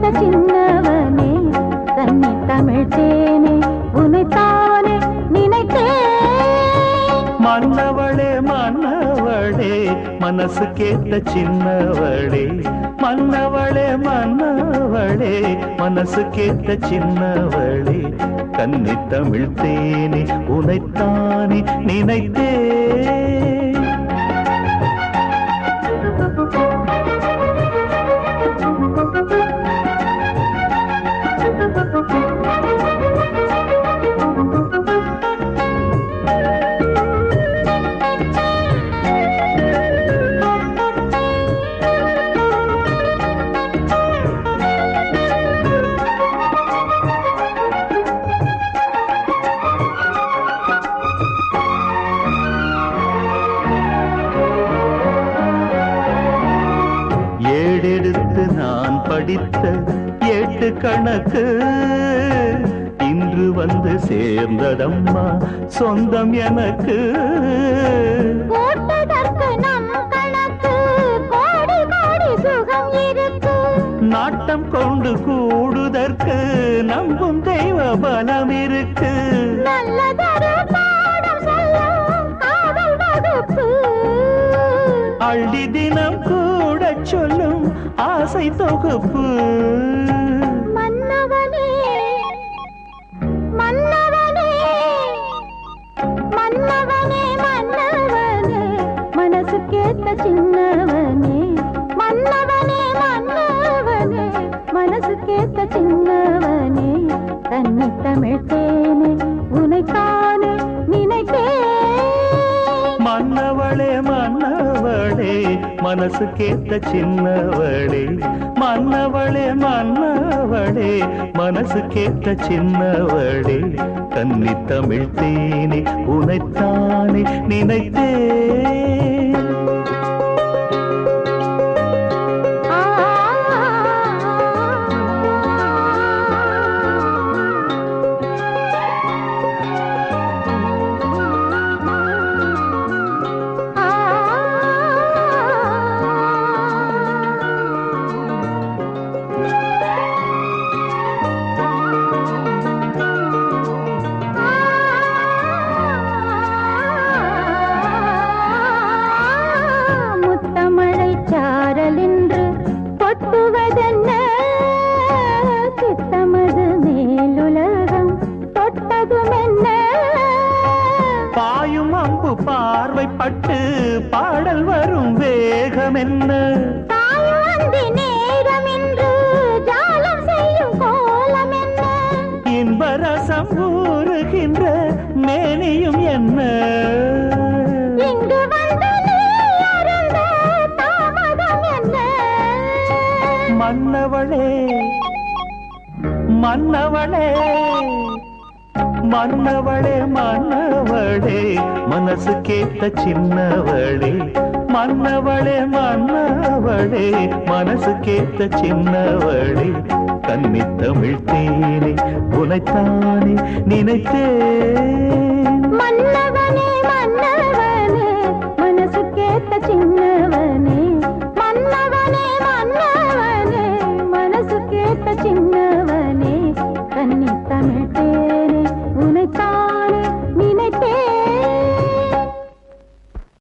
கேட்ட சின்னவனே தன்னை தமிழ் தேனே உனைத்தானே நினைத்தேன் மன்னவளே மன்னவளே மனசு கேட்ட சின்னவளே மன்னவளே மன்னவளே மனசு கேட்ட சின்னவளே கன்னி தமிழ் தேனே உனைத்தானே நினைத்தே ஏடெடுத்து நான் படித்த எட்டு கணக்கு இன்று வந்து சேர்ந்ததம்மா சொந்தம் எனக்கு போட்டதற்கு நம் கணக்கு கோடி கோடி சுகம் இருக்கு நாட்டம் கொண்டு கூடுதற்கு நம்பும் தெய்வ பலம் இருக்கு நல்லதொரு பாடம் சொல்லும் காதல் வகுப்பு அள்ளி தினம் கூட சொல்லும் ஆசை தொகுப்பு மன்னவனே மன்னவனே மன்னவனே மன்னவனே மனசு கேட்ட சின்னவனே மன்னவனே மன்னவனே மனசு கேட்ட சின்னவனே தன்னை தமிழ் தேனே உனைத்தானே நினைத்தேன் மன்னவளே மன்னவளே மனசு கேட்ட சின்னவளே மன்னவளே மன்னவளே மனசு கேட்ட சின்னவளே கன்னி தமிழ் தேனே உனைத்தானே நினைத்தே முத்தமழை சாரலின்று கொட்டுவதென்ன சித்தமது மேலுலகம் தொட்டதும் என்ன பாயும் அம்பு பார்வைப்பட்டு பாடல் வரும் வேகம் என்ன தாயுந்தி நேரம் என்று ஜாலம் செய்யும் கோலம் என்ன இன்பரசம் ஊறுகின்ற மேனியும் என்ன இங்கு வந்து நீ அருந்த தாமதம் என்ன மன்னவளே மன்னவளே மன்னவளே மன்னவளே மனசு கேட்ட சின்னவளே மன்னவளே மன்னவளே மனசு கேட்ட சின்னவளே கன்னி தமிழ் தேனே உனைத்தானே நினைத்தே